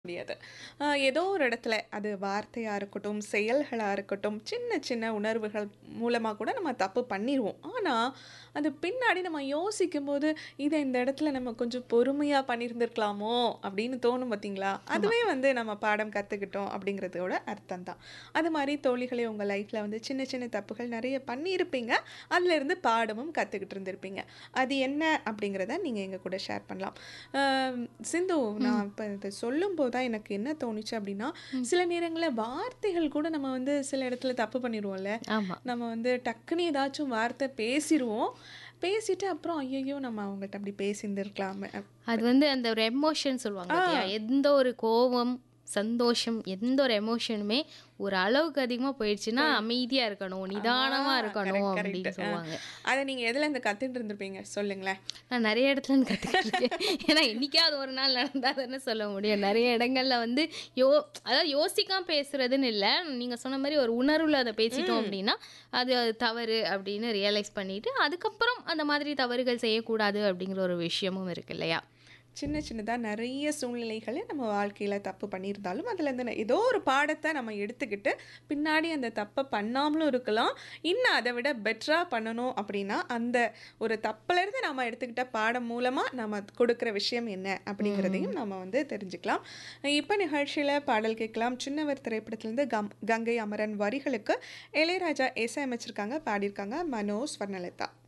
முடியாது. அ ஏதோ ஒரு இடத்துல அது வார்த்தையா இருக்கட்டும், செயல்களா இருக்கட்டும், சின்ன சின்ன உணர்வுகள் மூலமா கூட நம்ம தப்பு பண்ணிருவோம். ஆனா, அது பின்னாடி நம்ம யோசிக்கும்போது, "இத இந்த இடத்துல நம்ம கொஞ்சம் பொறுமையா பண்ணியிருந்திருக்கலாமோ?" அப்படின்னு தோணும் பார்த்தீங்களா? ஆமா. அதுவே வந்து நம்ம பாடம் கத்துக்கிட்டோம் அப்படிங்கிறதோட அர்த்தம் தான். அது மாரி தோழிகளே உங்க லைஃப்ல வந்து சின்ன சின்ன தப்புகள் நெறைய பண்ணியிருப்பீங்க. அதிலிருந்து பாடமும் கத்துக்கிட்டு இருந்திருப்பீங்க. அது என்ன அப்படிங்கிறத நீங்க எங்க கூட ஷேர் பண்ணலாம். அ சிந்து ம். நான் இப்ப இத சொல்லும்போது தான் எனக்கு என்ன தோணுச்சு அப்படின்னா, ம். சில நேரங்கள்ல வார்த்தைகள் கூட நம்ம வந்து சில இடத்துல தப்பு பண்ணிருவோம்ல. ஆமா. நம்ம வந்து டக்குன்னு ஏதாச்சும் வார்த்தை பேசிருவோம். பேசிட்டு அப்புறம் ஐய்யய்யோ! நம்ம அவங்கள்ட்ட அப்படி பேசியிருந்திருக்கலாமே அப் அது வந்து அந்த ஒரு எமோஷன் சொல்லுவாங்க ஆ. பாத்தியா? எந்த ஒரு கோவம், சந்தோஷம், எந்த ஒரு எமோஷனுமே ஒரு அளவுக்கு அதிகமா போயிடுச்சுன்னா, போய் அமைதியா இருக்கணும், ஆ நிதானமா இருக்கணும் கரெக்ட், அப்படின்னு கரெக்ட். அ சொல்லுவாங்க. அத நீங்க எதுலேருந்து கத்துட்டு இருந்திருப்பீங்க? சொல்லுங்களேன். நான் நெறைய இடத்துல இருந்து கத்துக்கிட்டு இருக்கேன். ஏன்னா, என்னைக்காவது ஒரு நாள் நடந்தா தானே சொல்ல முடியும். நெறைய இடங்கள்ல வந்து யோ அதாவது யோசிக்காம பேசுறதுன்னு இல்ல. நீங்க சொன்ன மாரி ஒரு உணர்வுல அத பேசிட்டோம் ம். அப்படின்னா, அது அது தவறு அப்படின்னு ரியலைஸ் பண்ணிட்டு, அதுக்கப்புறம் அந்த மாதிரி தவறுகள் செய்யக்கூடாது அப்படிங்கிற ஒரு விஷயமும் இருக்கு இல்லையா? சின்ன சின்னதா நெறைய சூழ்நிலைகள நம்ம வாழ்க்கையில தப்பு பண்ணியிருந்தாலும், அதுலேருந்து ந ஏதோ ஒரு பாடத்த நம்ம எடுத்துக்கிட்டு, பின்னாடி அந்த தப்ப பண்ணாமலும் இருக்கலாம். இன்னும் அத விட பெட்டரா பண்ணணும் அப்படின்னா, அந்த ஒரு தப்புலேருந்து நம்ம எடுத்துக்கிட்ட பாடம் மூலமா நம்ம கொடுக்குற விஷயம் என்ன அப்படிங்கிறதையும் ம். நம்ம வந்து தெரிஞ்சுக்கலாம். இப்ப நிகழ்ச்சியில பாடல் கேட்கலாம். சின்னவர் திரைப்படத்திலேருந்து கம் கங்கை அமரன் வரிகளுக்கு இளையராஜா இசையமைச்சிருக்காங்க, பாடியிருக்காங்க மனோ, ஸ்வர்ணலதா.